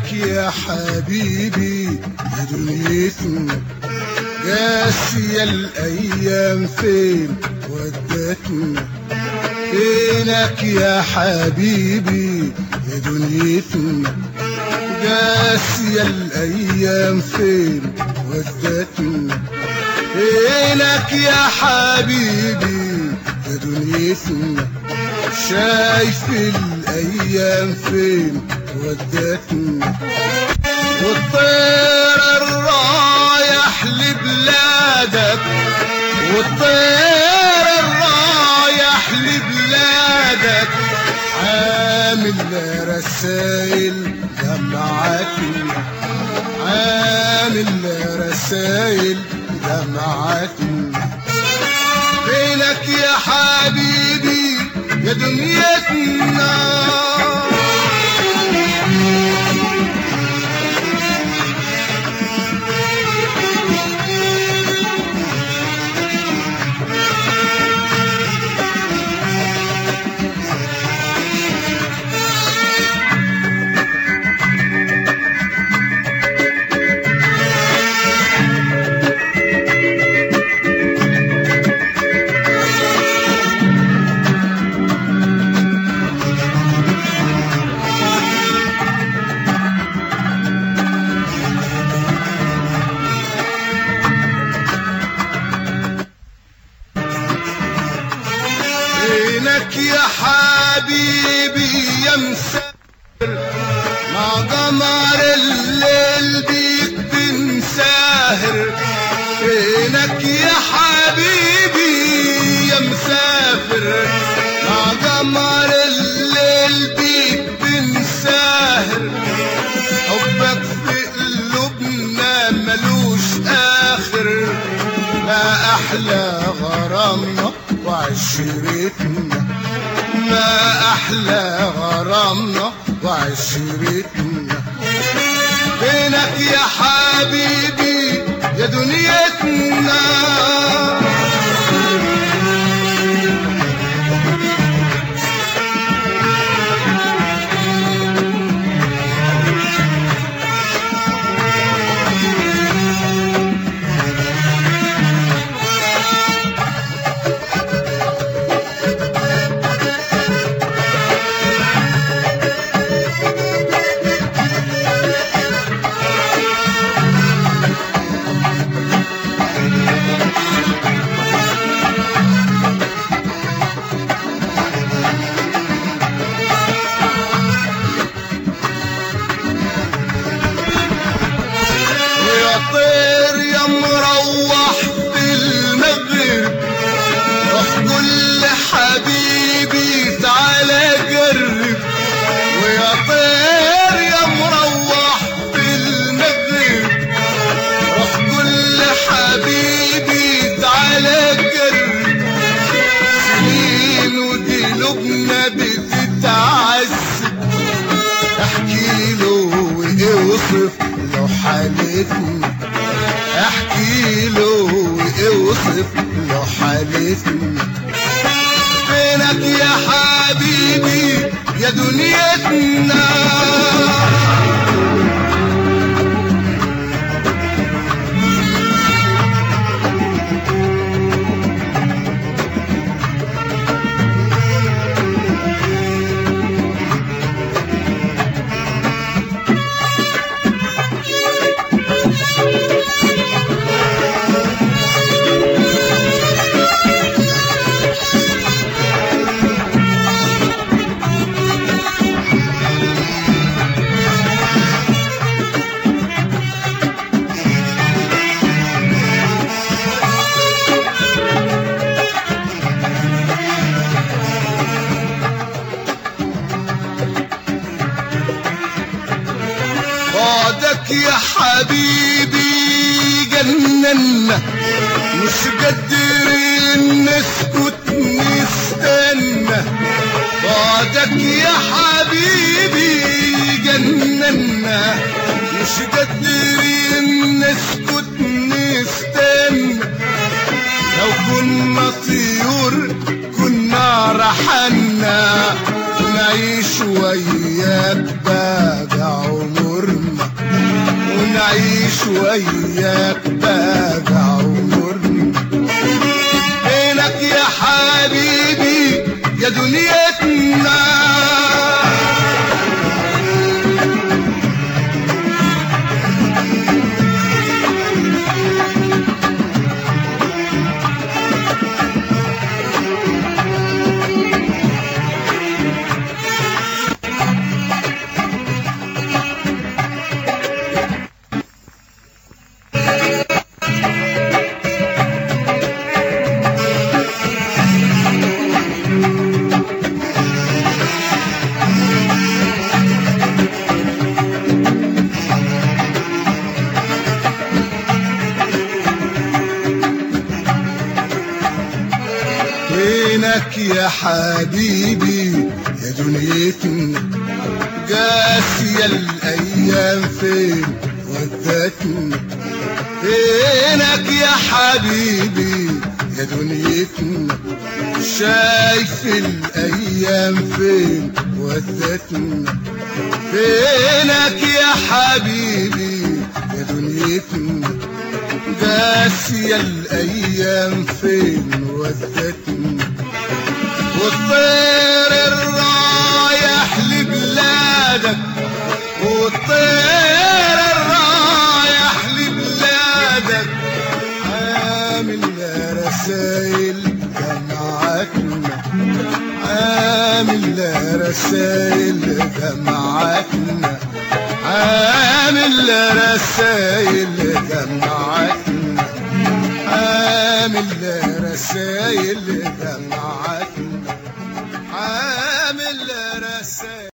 فينك يا حبيبي يا دنيتنا قاسية الأيام فين ودتنا فينك يا حبيبي يا دنيتنا قاسية الأيام فين ودتنا فينك يا حبيبي يا دنيتنا شايف الأيام فين ودتنا والطير الرايح لبلادك والطير الرايح لبلادك عامل رسايل جمعتنا عامل رسايل جمعتنا فينك يا حبيبي يا دنيتنا فينك يا حبيبي يا مسافر مع قمر الليل بيك بنساهر فينك يا حبيبي يا مسافر مع قمر الليل بيك بنساهر حبك في قلوبنا ملوش آخر ما أحلى غرامنا وعشرتنا ما أحلى غرامنا وعشرتنا فينك يا حبيبي يا دنيتنا ويا طير يا مروح في المغرب روح قول لحبيبي تعالى قرب ويا طير يا مروح في المغرب روح قول لحبيبي تعالى قرب سنين وقلوبنا بتتعذب احكي له واوصف له حالتنا احكي له واوصف له حالتنا فينك يا حبيبي يا دنيتنا بعدك يا حبيبي جننا مش قادرين نسكت نستنى بعدك يا حبيبي جننا مش قادرين نسكت نستنى لو كنا طيور كنا رحلنا ونعيش وياك باقي عمرنا ونعيش وياك باقي عمرنا فينك يا حبيبي يا دنيتنا فينك يا حبيبي يا دنيتنا قاسية الأيام فين ودتنا فينك يا حبيبي يا دنيتنا شايف الأيام فين ودتنا فينك يا حبيبي يا دنيتنا قاسية الأيام فين ودتنا والطير الرايح لبلادك والطير الرايح لبلادك عامل رسايل جمعتنا عامل رسايل جمعتنا عامل رسايل جمعتنا عامل رسايل جمعتنا عامل رسايل